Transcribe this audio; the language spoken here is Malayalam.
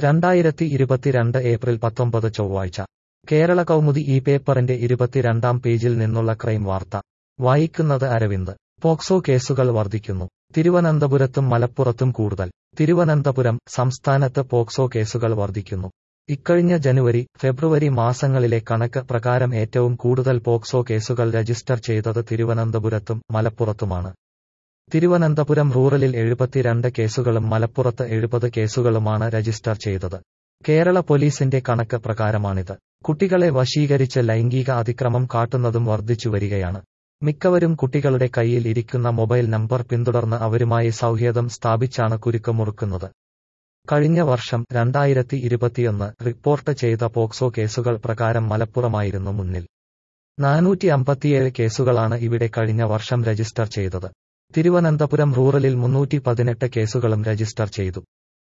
രണ്ടായിരത്തി ഇരുപത്തിരണ്ട് ഏപ്രിൽ പത്തൊമ്പത് ചൊവ്വാഴ്ച കേരള കൗമുദി ഈ പേപ്പറിന്റെ ഇരുപത്തിരണ്ടാം പേജിൽ നിന്നുള്ള ക്രൈം വാർത്ത വായിക്കുന്നത് അരവിന്ദ് പോക്സോ കേസുകൾ വർദ്ധിക്കുന്നു തിരുവനന്തപുരത്തും മലപ്പുറത്തും കൂടുതൽ തിരുവനന്തപുരം സംസ്ഥാനത്ത് പോക്സോ കേസുകൾ വർദ്ധിക്കുന്നു ഇക്കഴിഞ്ഞ ജനുവരി ഫെബ്രുവരി മാസങ്ങളിലെ കണക്ക് പ്രകാരം ഏറ്റവും കൂടുതൽ പോക്സോ കേസുകൾ രജിസ്റ്റർ ചെയ്തത് തിരുവനന്തപുരത്തും മലപ്പുറത്തുമാണ് തിരുവനന്തപുരം റൂറലിൽ എഴുപത്തിരണ്ട് കേസുകളും മലപ്പുറത്ത് എഴുപത് കേസുകളുമാണ് രജിസ്റ്റർ ചെയ്തത് കേരള പോലീസിന്റെ കണക്ക് പ്രകാരമാണിത് കുട്ടികളെ വശീകരിച്ച് ലൈംഗിക അതിക്രമം കാട്ടുന്നതും വർദ്ധിച്ചു വരികയാണ് മിക്കവരും കുട്ടികളുടെ കയ്യിൽ ഇരിക്കുന്ന മൊബൈൽ നമ്പർ പിന്തുടർന്ന് അവരുമായി സൗഹൃദം സ്ഥാപിച്ചാണ് കുരുക്ക് മുറുക്കുന്നത് കഴിഞ്ഞ വർഷം രണ്ടായിരത്തി ഇരുപത്തിയൊന്ന് റിപ്പോർട്ട് ചെയ്ത പോക്സോ കേസുകൾ പ്രകാരം മലപ്പുറമായിരുന്നു മുന്നിൽ നാനൂറ്റി അമ്പത്തിയേഴ് കേസുകളാണ് ഇവിടെ കഴിഞ്ഞ വർഷം രജിസ്റ്റർ ചെയ്തത് തിരുവനന്തപുരം റൂറലിൽ മുന്നൂറ്റി പതിനെട്ട് കേസുകളും രജിസ്റ്റർ ചെയ്തു